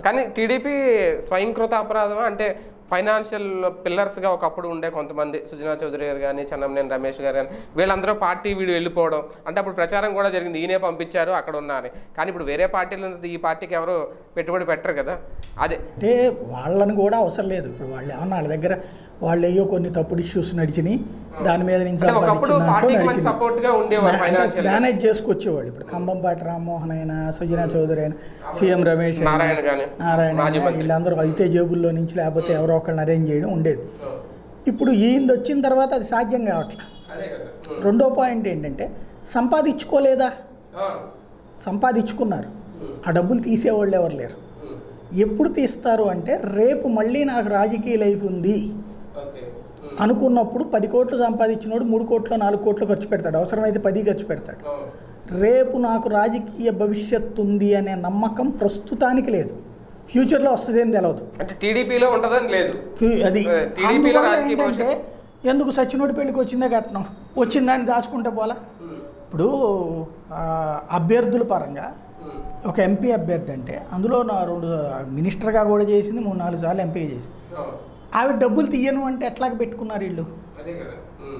కానీ టీడీపీ స్వయంకృత అపరాధం అంటే ఫైనాన్షియల్ పిల్లర్స్గా ఒకప్పుడు ఉండే కొంతమంది సుజనా చౌదరి గారు కానీ చెన్నమనేని రమేష్ గారు కానీ వీళ్ళందరూ పార్టీ వీడు వెళ్ళిపోవడం అంటే అప్పుడు ప్రచారం కూడా జరిగింది ఈయనే పంపించారు అక్కడ ఉన్నారని కానీ ఇప్పుడు వేరే పార్టీలు ఉన్నది ఈ పార్టీకి ఎవరు పెట్టుబడి పెట్టరు కదా అదే అంటే వాళ్ళని కూడా అవసరం లేదు ఇప్పుడు వాళ్ళు ఏమన్నా వాళ్ళ దగ్గర వాళ్ళు అయ్యో కొన్ని తప్పుడు ఇష్యూస్ నడిచినాయి దాని మీద నుంచి అంటే ఒకప్పుడు సంపాదించిన దాంట్లో పార్టీకి మంచి నడిచినాయి. సపోర్ట్ గా ఉండేవారు అంటే ఫైనాన్షియల్ మేనేజ్ చేసుకొచ్చేవాళ్ళు ఇప్పుడు ఖమ్మంపాటి రామ్మోహన్ అయినా సుజనా చౌదరి అయినా సీఎం రమేష్ అయినా, నారాయణ గాని నారాయణ మాజీ అయినా, మంత్రి. వీళ్ళందరూ అయితే జేబుల్లో నుంచి లేకపోతే ఎవరో ఒకళ్ళని అరేంజ్ చేయడం ఉండేది ఇప్పుడు ఈయన వచ్చిన తర్వాత అది సాధ్యం కావట్లేదు అదే కదా రెండో పాయింట్ ఏంటంటే సంపాదించుకోలేదా ఆ. సంపాదించుకున్నారు ఆ డబ్బులు తీసేవాళ్ళు ఎవరు లేరు ఎప్పుడు తీస్తారు అంటే రేపు మళ్ళీ నాకు రాజకీయ లైఫ్ ఉంది ఓకే అనుకున్నప్పుడు పది కోట్లు సంపాదించినోడు మూడు కోట్లు నాలుగు కోట్లు ఖర్చు పెడతాడు అవసరమైతే పది ఖర్చు పెడతాడు రేపు నాకు రాజకీయ భవిష్యత్తు ఉంది అనే నమ్మకం ప్రస్తుతానికి లేదు ఫ్యూచర్లో వస్తుందేం తెలియదు అంటే టీడీపీలో ఉంటుందని లేదు ఫ్యూ- అది ఏ, టీడీపీలో అందువల్ల రాజకీయ ఏంటంటే ఎందుకు సచినోడి పెళ్ళికి వచ్చిందే కట్నం వచ్చిందని దాచుకుంటే పోలా ఇప్పుడు ఆ, అభ్యర్థుల పరంగా ఒక ఎంపీ అభ్యర్థి అంటే అందులో నా రెండు మినిస్టర్గా కూడా చేసింది మూడు నాలుగు సార్లు ఎంపీ చేసింది ఆవిడ డబ్బులు తీయను అంటే ఎట్లాగ పెట్టుకున్నారు వీళ్ళు అదే కదా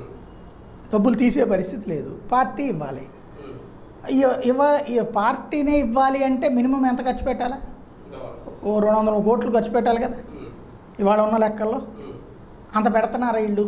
డబ్బులు తీసే పరిస్థితి లేదు పార్టీ ఇవ్వాలి ఇవ్వ- ఇవ్వాలి ఈ పార్టీనే ఇవ్వాలి అంటే మినిమం ఎంత ఖర్చు పెట్టాలా ఓ రెండు వందల కోట్లు ఖర్చు పెట్టాలి కదా ఇవాళ ఉన్న లెక్కల్లో అంత పెడుతున్నారా ఇళ్ళు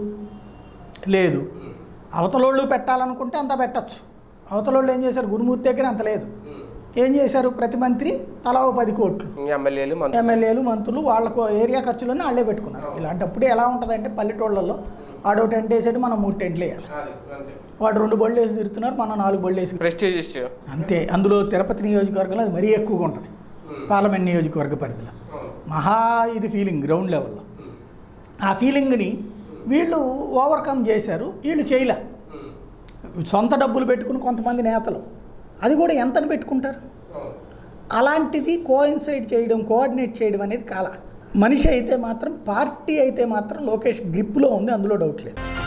లేదు అవతలోళ్ళు పెట్టాలనుకుంటే అంత పెట్టచ్చు అవతలోళ్ళు ఏం చేశారు గురుమూర్తి దగ్గర అంత లేదు ఏం చేశారు ప్రతి మంత్రి తలా ఓ పది కోట్లు ఎమ్మెల్యేలు మంత్రులు ఎమ్మెల్యేలు మంత్రులు వాళ్ళకు ఏరియా ఖర్చులన్నీ వాళ్ళే పెట్టుకున్నారు ఇలాంటప్పుడు ఎలా ఉంటుందంటే పల్లెటూళ్ళల్లో ఆడో టెంట్ వేసాడు మనం మూడు టెంట్లు వేయాలి అది అంతే వాడు రెండు బళ్ళు వేసి తిరుగుతున్నారు మనం నాలుగు బళ్ళు వేసి ప్రెస్టీజ్ ఇష్యూ అంతే అందులో తిరుపతి నియోజకవర్గంలో అది మరీ ఎక్కువగా ఉంటుంది పార్లమెంట్ నియోజకవర్గ పరిధిలో మహా ఇది ఫీలింగ్ గ్రౌండ్ లెవెల్లో ఆ ఫీలింగ్ని వీళ్ళు ఓవర్కమ్ చేశారు వీళ్ళు చేయలే సొంత డబ్బులు పెట్టుకుని కొంతమంది నేతలు అది కూడా ఎంతని పెట్టుకుంటారు అలాంటిది కోయిన్సైడ్ చేయడం కోఆర్డినేట్ చేయడం అనేది కాల మనిషి అయితే మాత్రం పార్టీ అయితే మాత్రం లోకేష్ గ్రిప్లో ఉంది అందులో డౌట్ లేదు